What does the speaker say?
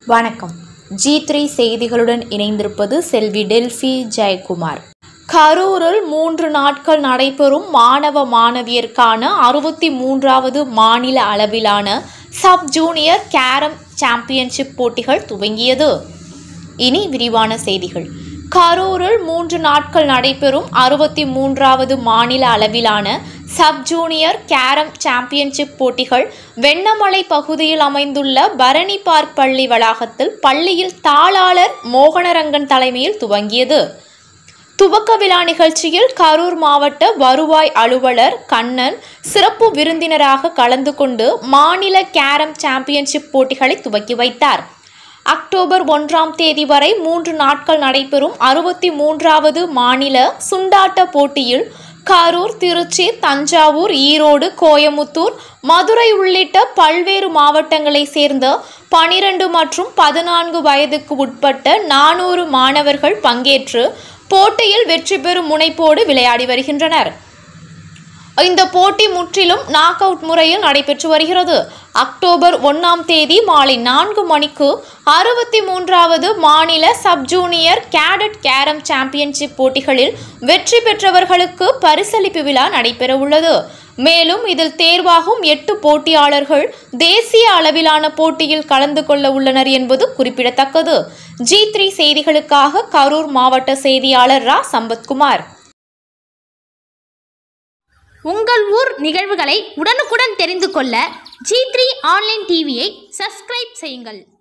வணக்கம் G three செய்திகளுடன் இணைந்திருப்பது செல்வி டெல்ஃபி ஜெயக்குமார் கரூரில் மூன்று நாட்கள் நடைபெறும் மாணவ மாணவியருக்கான அறுபத்தி மூன்றாவது மாநில அளவிலான சப் ஜூனியர் கேரம் சாம்பியன்ஷிப் போட்டிகள் துவங்கியது இனி விரிவான செய்திகள் கரூரில் மூன்று நாட்கள் நடைபெறும் அறுபத்தி மூன்றாவது மாநில அளவிலான சப் ஜூனியர் கேரம் சாம்பியன்ஷிப் போட்டிகள் வெண்ணமலை பகுதியில் அமைந்துள்ள பரணி பார்க் பள்ளி வளாகத்தில் பள்ளியில் தாளாளர் மோகனரங்கன் தலைமையில் துவங்கியது துவக்க விழா நிகழ்ச்சியில் கரூர் மாவட்ட வருவாய் அலுவலர் கண்ணன் சிறப்பு விருந்தினராக கலந்து கொண்டு மாநில கேரம் சாம்பியன்ஷிப் போட்டிகளை துவக்கி வைத்தார் அக்டோபர் ஒன்றாம் தேதி வரை மூன்று நாட்கள் நடைபெறும் அறுபத்தி மூன்றாவது மாநில சுண்டாட்ட போட்டியில் கரூர் திருச்சி தஞ்சாவூர் ஈரோடு கோயமுத்தூர் மதுரை உள்ளிட்ட பல்வேறு மாவட்டங்களைச் சேர்ந்த பனிரெண்டு மற்றும் பதினான்கு வயதுக்கு உட்பட்ட நானூறு மாணவர்கள் பங்கேற்று போட்டியில் வெற்றி பெறும் முனைப்போடு விளையாடி வருகின்றனர் இந்த போட்டி முற்றிலும் நாக் அவுட் முறையில் நடைபெற்று வருகிறது அக்டோபர் ஒன்றாம் தேதி மாலை நான்கு மணிக்கு அறுபத்தி மூன்றாவது மாநில sub junior cadet carrom championship போட்டிகளில் வெற்றி பெற்றவர்களுக்கு பரிசளிப்பு விழா நடைபெற உள்ளது மேலும் இதில் தேர்வாகும் எட்டு போட்டியாளர்கள் தேசிய அளவிலான போட்டியில் கலந்து கொள்ள உள்ளனர் என்பது குறிப்பிடத்தக்கது ஜி த்ரீ செய்திகளுக்காக கரூர் மாவட்ட செய்தியாளர் ரா சம்பத்குமார் உங்கள் ஊர் நிகழ்வுகளை உடனுக்குடன் தெரிந்து கொள்ள ஜி த்ரீ ஆன்லைன் டிவியை சப்ஸ்கிரைப் செய்யுங்கள்